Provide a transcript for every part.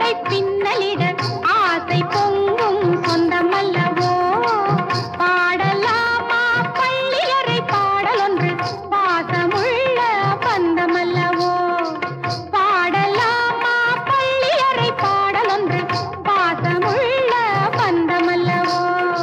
நடை பின்னலிட ஆசை பொங்கும் சொந்தமல்லவோ பாடலாமா பள்ளியறை பாடலொன்று பாசமுள்ள பந்தமல்லவோ பாடலாமா பள்ளியறை பாடலொன்று பாசமுள்ள பந்தமல்லவோ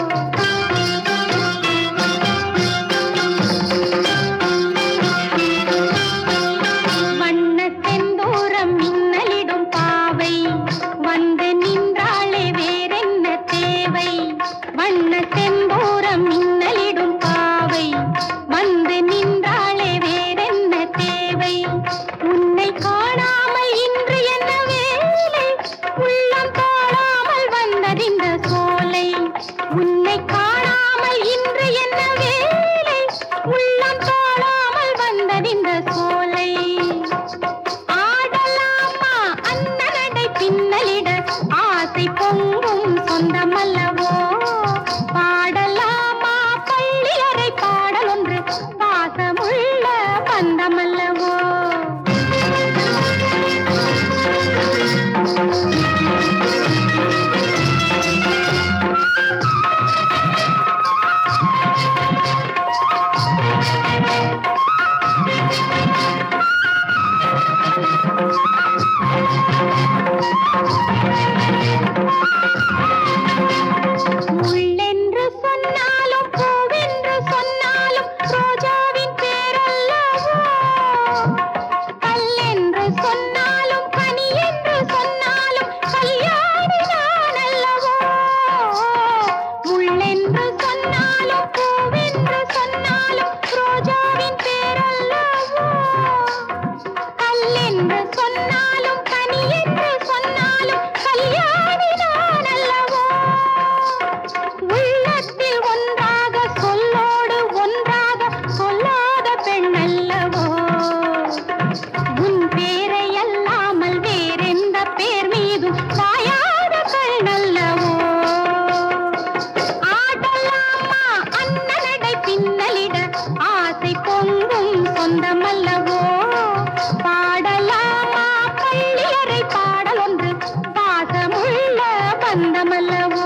வண்ண செந்தூரம் மின்னலிடும் பாவை வந்து நின்றாளே வேறென்ன தேவை வண்ண செந்தூரம் மின்னலிடும் பாவை வந்து நின்றாளே வேறென்ன தேவை உன்னை காணாமல் இன்று என்ன வேலை உள்ளம் தோழாமல் வந்ததிந்த சோலை உன்னை காணாமல் இன்று என்ன வேலை உள்ளம் தோழாமல் வந்ததிந்த சோலை ஆடலாமா அந்த நடை பின்னலிட ஆசை பொங்கும் சொந்தமல்லவோ பாடலாமா பள்ளியறை பாடல் ஒன்று பாசமுள்ள பந்தமல்லவோ முள்ளென்று சொன்னாலும் பூவென்று சொன்னாலும் ரோஜாவின் பேரல்லவோ கல்லென்று சொன்னாலும் கனி என்று சொன்னாலும் கல்யாணி நான் அல்லவோ முள்ளென்று சொன்னாலும் பூவென்று சொன்னாலும் ரோஜாவின் பேரல்லவோ கல்லென்று சொன்னாலும் கனி என்று சொன்னாலும் கல்யாணி நான் அல்லவோ உள்ளத்தில் ஒன்றாக சொல்லோடு ஒன்றாக சொல்லாத பெண் அல்லவோ உன் பேரை அல்லாமல் வேறெந்த பேர் மீதும் சாயாத பெண் அல்லவோ ஆடலாமா அன்னநடை பின்னலிட ஆசை பொங்கும் சொந்தமல்லவோ பாடலாமா பள்ளியறை பாடல் ஒன்று பாசமுள்ள பந்தமல்லவோ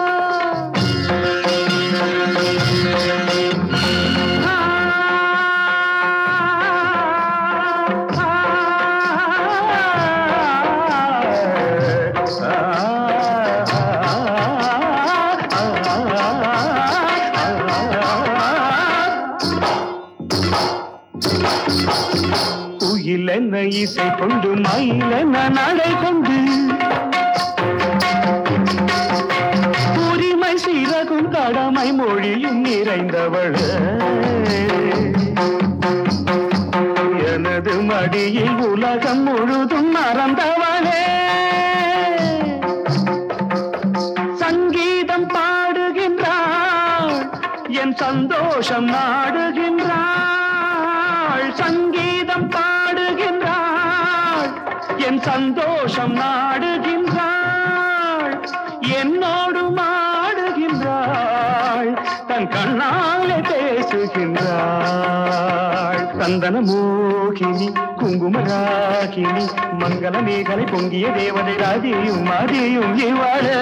குயிலென்ன இசை கொண்டு மயிலென்ன நடை கொண்டு உரிமை சிறகும் கடமை மொழியும் நிறைந்தவள் எனது மடியில் உலகம் முழுதும் மறந்தவளே சங்கீதம் பாடுகின்றாள் என் சந்தோஷம் நாடுகின்றாள் சங்கீதம் பாடுகின்றாள் என் சந்தோஷம் நாடுகின்றாள் என்னோடு மாடுகின்றாள் தன் கண்ணாலே பேசுகின்றாள் சந்தன மோகினி குங்குமராகினி மங்கள மேகலை பொங்கிய தேவதை ராதியும் மாதியும் இவளே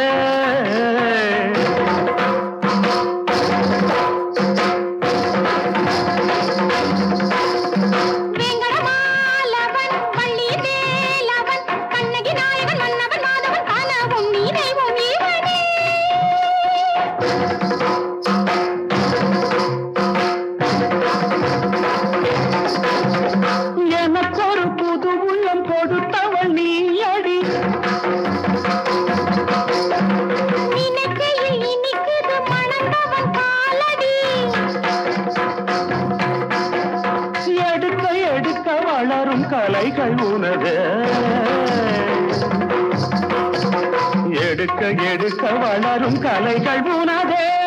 வேங்கடமாலவன் வள்ளி வேலவன் கண்ணகி நாயகன் மன்னவன் மாதவன் கனவும் நீதைவும் இவனே எனக்கொரு புது உள்ளம் கொடுத்தவள் நீ அடி நினைக்கையில் இனிக்குது மணந்தவன் காலடி எடுக்க எடுக்க வளரும் கலைகள் உனது எடுக்க எடுக்க வளரும் கலைகள் உனதே